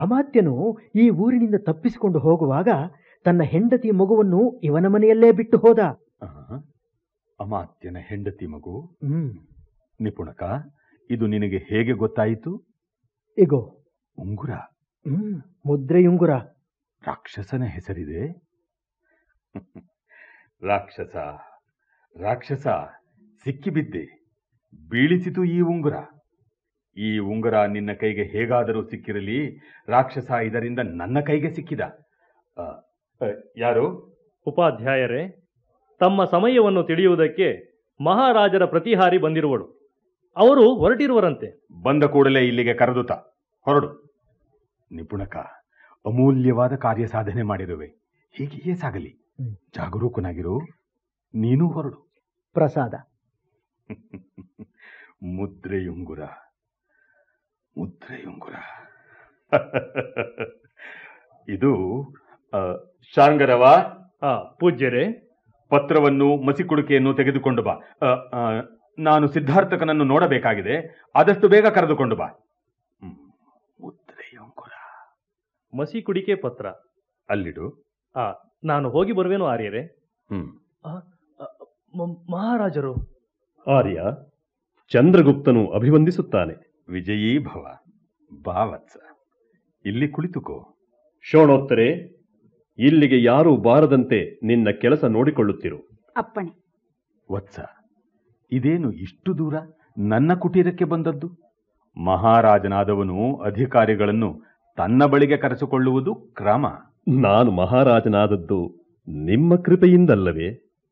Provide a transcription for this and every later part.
ಅಮಾತ್ಯನು ಈ ಊರಿನಿಂದ ತಪ್ಪಿಸಿಕೊಂಡು ಹೋಗುವಾಗ ತನ್ನ ಹೆಂಡತಿ ಮಗುವನ್ನು ಇವನ ಮನೆಯಲ್ಲೇ ಬಿಟ್ಟು ಹೋದ ಆ, ಅಮಾತ್ಯನ ಹೆಂಡತಿ ಮಗು ಹ್ಮ್ ನಿಪುಣಕ ಇದು ನಿನಗೆ ಹೇಗೆ ಗೊತ್ತಾಯಿತು ಇಗೋ ಉಂಗುರ ಹ್ಮ್ ಮುದ್ರೆಯುಂಗುರ ರಾಕ್ಷಸನ ಹೆಸರಿದೆ ರಾಕ್ಷಸ ರಾಕ್ಷಸ ಸಿಕ್ಕಿಬಿದ್ದೆ ಬೀಳಿಸಿತು ಈ ಉಂಗುರ ಈ ಉಂಗುರ ನಿನ್ನ ಕೈಗೆ ಹೇಗಾದರೂ ಸಿಕ್ಕಿರಲಿ ರಾಕ್ಷಸ ಇದರಿಂದ ನನ್ನ ಕೈಗೆ ಸಿಕ್ಕಿದ ಆ, ಆ, ಯಾರು ಉಪಾಧ್ಯಾಯರೇ ತಮ್ಮ ಸಮಯವನ್ನು ತಿಳಿಯುವುದಕ್ಕೆ ಮಹಾರಾಜರ ಪ್ರತಿಹಾರಿ ಬಂದಿರುವಳು ಅವರು ಹೊರಟಿರುವರಂತೆ ಬಂದ ಕೂಡಲೇ ಇಲ್ಲಿಗೆ ಕರೆದುತ ಹೊರಡು ನಿಪುಣಕ ಅಮೂಲ್ಯವಾದ ಕಾರ್ಯ ಸಾಧನೆ ಮಾಡಿರುವೆ ಹೀಗೆಯೇ ಸಾಗಲಿ ಹ್ಮ್. ಜಾಗರೂಕನಾಗಿರು ನೀನೂ ಹೊರಡು ಪ್ರಸಾದ ಮುದ್ರೆಯುಂಗುರ ಮುದ್ರೆಯುಂಗುರ ಇದು ಆ, ಶಾರ್ಂಗರವ ಆ ಪೂಜ್ಯರೇ ಪತ್ರವನ್ನು ಮಸಿಕುಡುಕೆಯನ್ನು ತೆಗೆದುಕೊಂಡು ಬಾ ಆ, ಆ, ನಾನು ಸಿದ್ಧಾರ್ಥಕನನ್ನು ನೋಡಬೇಕಾಗಿದೆ ಆದಷ್ಟು ಬೇಗ ಕರೆದುಕೊಂಡು ಬಾ ಹ್ಮ್. ಮುದ್ರೆಯುಂಗುರ ಮಸಿ ಕುಡಿಕೆ ಪತ್ರ ಅಲ್ಲಿಡು ಆ ನಾನು ಹೋಗಿ ಬರುವೆನು ಆರ್ಯರೇ ಹ್ಮ್ ಮ- ಮಹಾರಾಜರು ಆರ್ಯ ಚಂದ್ರಗುಪ್ತನು ಅಭಿವಂದಿಸುತ್ತಾನೆ ವಿಜಯೀ ಭವ ಭಾವತ್ಸ ಇಲ್ಲಿ ಕುಳಿತುಕೋ ಶೋಣೋತ್ತರೆ ಇಲ್ಲಿಗೆ ಯಾರೂ ಬಾರದಂತೆ ನಿನ್ನ ಕೆಲಸ ನೋಡಿಕೊಳ್ಳುತ್ತಿರು ಅಪ್ಪಣೆ ವತ್ಸ ಇದೇನು ಇಷ್ಟು ದೂರ ನನ್ನ ಕುಟೀರಕ್ಕೆ ಬಂದದ್ದು ಮಹಾರಾಜನಾದವನು ಅಧಿಕಾರಿಗಳನ್ನು ತನ್ನ ಬಳಿಗೆ ಕರೆಸಿಕೊಳ್ಳುವುದು ಕ್ರಮ ನಾನು ಮಹಾರಾಜನಾದದ್ದು ನಿಮ್ಮ ಕೃಪೆಯಿಂದಲ್ಲವೇ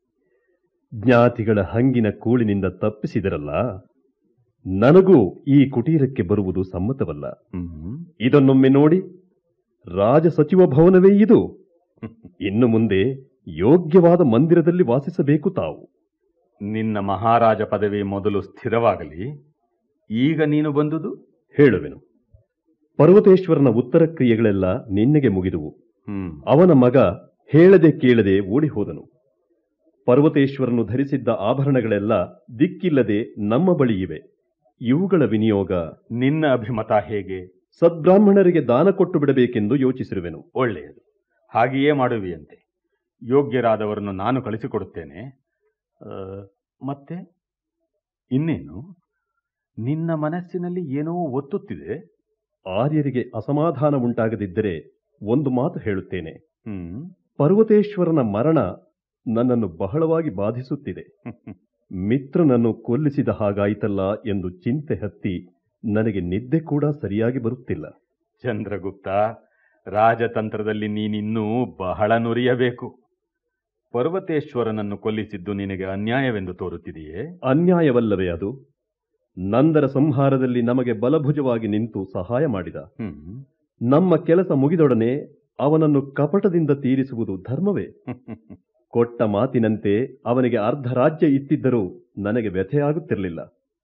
ಜ್ಞಾತಿಗಳ ಹಂಗಿನ ಕೂಳಿನಿಂದ ತಪ್ಪಿಸಿದರಲ್ಲ ನನಗೂ ಈ ಕುಟೀರಕ್ಕೆ ಬರುವುದು ಸಮ್ಮತವಲ್ಲ ಹ್ಮ್ ಇದನ್ನೊಮ್ಮೆ ನೋಡಿ ರಾಜ ಸಚಿವ ಭವನವೇ ಇದು ಇನ್ನು ಮುಂದೆ ಯೋಗ್ಯವಾದ ಮಂದಿರದಲ್ಲಿ ವಾಸಿಸಬೇಕು ತಾವು ನಿನ್ನ ಮಹಾರಾಜ ಪದವಿ ಮೊದಲು ಸ್ಥಿರವಾಗಲಿ ಈಗ ನೀನು ಬಂದುದು ಹೇಳುವೆನು ಪರ್ವತೇಶ್ವರನ ಉತ್ತರ ಕ್ರಿಯೆಗಳೆಲ್ಲ ನಿನ್ನೆಗೆ ಮುಗಿದುವು ಹ್ಮ್ ಅವನ ಮಗ ಹೇಳದೆ ಕೇಳದೆ ಓಡಿ ಹೋದನು ಪರ್ವತೇಶ್ವರನು ಧರಿಸಿದ್ದ ಆಭರಣಗಳೆಲ್ಲ ದಿಕ್ಕಿಲ್ಲದೆ ನಮ್ಮ ಬಳಿ ಇವೆ ಇವುಗಳ ವಿನಿಯೋಗ ನಿನ್ನ ಅಭಿಮತ ಹೇಗೆ ಸದ್ಬ್ರಾಹ್ಮಣರಿಗೆ ದಾನ ಕೊಟ್ಟು ಬಿಡಬೇಕೆಂದು ಯೋಚಿಸಿರುವೆನು ಒಳ್ಳೆಯದು ಹಾಗೆಯೇ ಮಾಡುವಿಯಂತೆ ಯೋಗ್ಯರಾದವರನ್ನು ನಾನು ಕಳಿಸಿಕೊಡುತ್ತೇನೆ ಆ, ಮತ್ತೆ ಇನ್ನೇನು ನಿನ್ನ ಮನಸ್ಸಿನಲ್ಲಿ ಏನೋ ಒತ್ತುತ್ತಿದೆ ಆರ್ಯರಿಗೆ ಅಸಮಾಧಾನ ಉಂಟಾಗದಿದ್ದರೆ ಒಂದು ಮಾತು ಹೇಳುತ್ತೇನೆ ಹ್ಮ್ ಪರ್ವತೇಶ್ವರನ ಮರಣ ನನ್ನನ್ನು ಬಹಳವಾಗಿ ಬಾಧಿಸುತ್ತಿದೆ ಮಿತ್ರನನ್ನು ಕೊಲ್ಲಿಸಿದ ಹಾಗಾಯಿತಲ್ಲ ಎಂದು ಚಿಂತೆ ಹತ್ತಿ ನನಗೆ ನಿದ್ದೆ ಕೂಡ ಸರಿಯಾಗಿ ಬರುತ್ತಿಲ್ಲ ಚಂದ್ರಗುಪ್ತ ರಾಜತಂತ್ರದಲ್ಲಿ ನೀನಿನ್ನೂ ಬಹಳ ನುರಿಯಬೇಕು ಪರ್ವತೇಶ್ವರನನ್ನು ಕೊಲ್ಲಿಸಿದ್ದು ನಿನಗೆ ಅನ್ಯಾಯವೆಂದು ತೋರುತ್ತಿದೆಯೇ ಅನ್ಯಾಯವಲ್ಲವೇ ಅದು ನಂದರ ಸಂಹಾರದಲ್ಲಿ ನಮಗೆ ಬಲಭುಜವಾಗಿ ನಿಂತು ಸಹಾಯ ಮಾಡಿದ ಹ್ಮ್ ನಮ್ಮ ಕೆಲಸ ಮುಗಿದೊಡನೆ ಅವನನ್ನು ಕಪಟದಿಂದ ತೀರಿಸುವುದು ಧರ್ಮವೇ ಕೊಟ್ಟ ಮಾತಿನಂತೆ ಅವನಿಗೆ ಅರ್ಧ ರಾಜ್ಯ ಇತ್ತಿದ್ದರೂ ನನಗೆ ವ್ಯಥೆಯಾಗುತ್ತಿರಲಿಲ್ಲ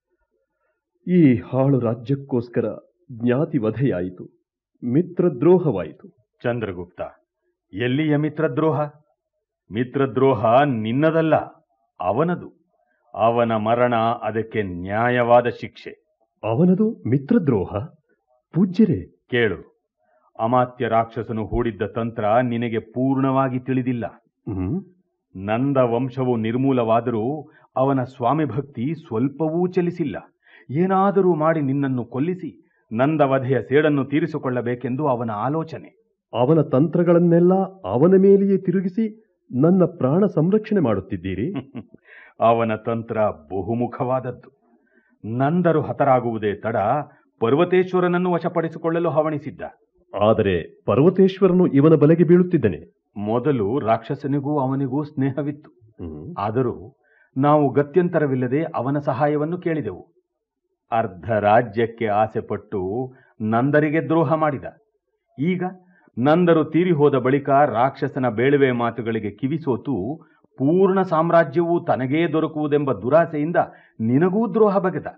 ಈ ಹಾಳು ರಾಜ್ಯಕ್ಕೋಸ್ಕರ ಜ್ಞಾತಿ ವಧೆಯಾಯಿತು ಮಿತ್ರದ್ರೋಹವಾಯಿತು ಚಂದ್ರಗುಪ್ತ ಎಲ್ಲಿಯ ಮಿತ್ರದ್ರೋಹ ಮಿತ್ರದ್ರೋಹ ನಿನ್ನದಲ್ಲ ಅವನದು ಅವನ ಮರಣ ಅದಕ್ಕೆ ನ್ಯಾಯವಾದ ಶಿಕ್ಷೆ ಅವನದು ಮಿತ್ರದ್ರೋಹ ಪೂಜ್ಯರೇ ಕೇಳು ಅಮಾತ್ಯ ರಾಕ್ಷಸನು ಹೂಡಿದ್ದ ತಂತ್ರ ನಿನಗೆ ಪೂರ್ಣವಾಗಿ ತಿಳಿದಿಲ್ಲ ಹ್ಮ್ ನಂದ ವಂಶವು ನಿರ್ಮೂಲವಾದರೂ ಅವನ ಸ್ವಾಮಿ ಭಕ್ತಿ ಸ್ವಲ್ಪವೂ ಚಲಿಸಿಲ್ಲ ಏನಾದರೂ ಮಾಡಿ ನಿನ್ನನ್ನು ಕೊಲ್ಲಿಸಿ ನಂದ ವಧೆಯ ಸೇಡನ್ನು ತೀರಿಸಿಕೊಳ್ಳಬೇಕೆಂದು ಅವನ ಆಲೋಚನೆ ಅವನ ತಂತ್ರಗಳನ್ನೆಲ್ಲ ಅವನ ಮೇಲೆಯೇ ತಿರುಗಿಸಿ ನನ್ನ ಪ್ರಾಣ ಸಂರಕ್ಷಣೆ ಮಾಡುತ್ತಿದ್ದೀರಿ ಅವನ ತಂತ್ರ ಬಹುಮುಖವಾದದ್ದು ನಂದರು ಹತರಾಗುವುದೇ ತಡ ಪರ್ವತೇಶ್ವರನನ್ನು ವಶಪಡಿಸಿಕೊಳ್ಳಲು ಹವಣಿಸಿದ್ದ ಆದರೆ ಪರ್ವತೇಶ್ವರನು ಇವನ ಬಲೆಗೆ ಬೀಳುತ್ತಿದ್ದನೆ ಮೊದಲು ರಾಕ್ಷಸನಿಗೂ ಅವನಿಗೂ ಸ್ನೇಹವಿತ್ತು ಹ್ಮ್. ಆದರೂ ನಾವು ಗತ್ಯಂತರವಿಲ್ಲದೆ ಅವನ ಸಹಾಯವನ್ನು ಕೇಳಿದೆವು ಅರ್ಧ ರಾಜ್ಯಕ್ಕೆ ಆಸೆಪಟ್ಟು ನಂದರಿಗೆ ದ್ರೋಹ ಮಾಡಿದ ಈಗ ನಂದರು ತೀರಿ ಹೋದ ಬಳಿಕ ರಾಕ್ಷಸನ ಬೇಳುವೆ ಮಾತುಗಳಿಗೆ ಕಿವಿಸೋತು ಪೂರ್ಣ ಸಾಮ್ರಾಜ್ಯವೂ ತನಗೇ ದೊರಕುವುದೆಂಬ ದುರಾಸೆಯಿಂದ ನಿನಗೂ ದ್ರೋಹ ಬಗೆದ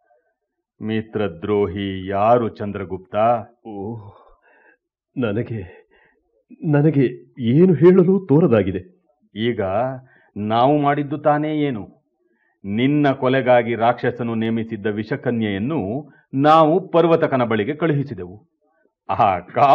ಮಿತ್ರದ್ರೋಹಿ ಯಾರು ಚಂದ್ರಗುಪ್ತ ಓಹ್ ನನಗೆ ನನಗೆ ಏನು ಹೇಳಲು ತೋರದಾಗಿದೆ ಈಗ ನಾವು ಮಾಡಿದ್ದು ತಾನೇ ಏನು ನಿನ್ನ ಕೊಲೆಗಾಗಿ ರಾಕ್ಷಸನು ನೇಮಿಸಿದ್ದ ವಿಷಕನ್ಯೆಯನ್ನು ನಾವು ಪರ್ವತಕನ ಬಳಿಗೆ ಕಳುಹಿಸಿದೆವು ಆ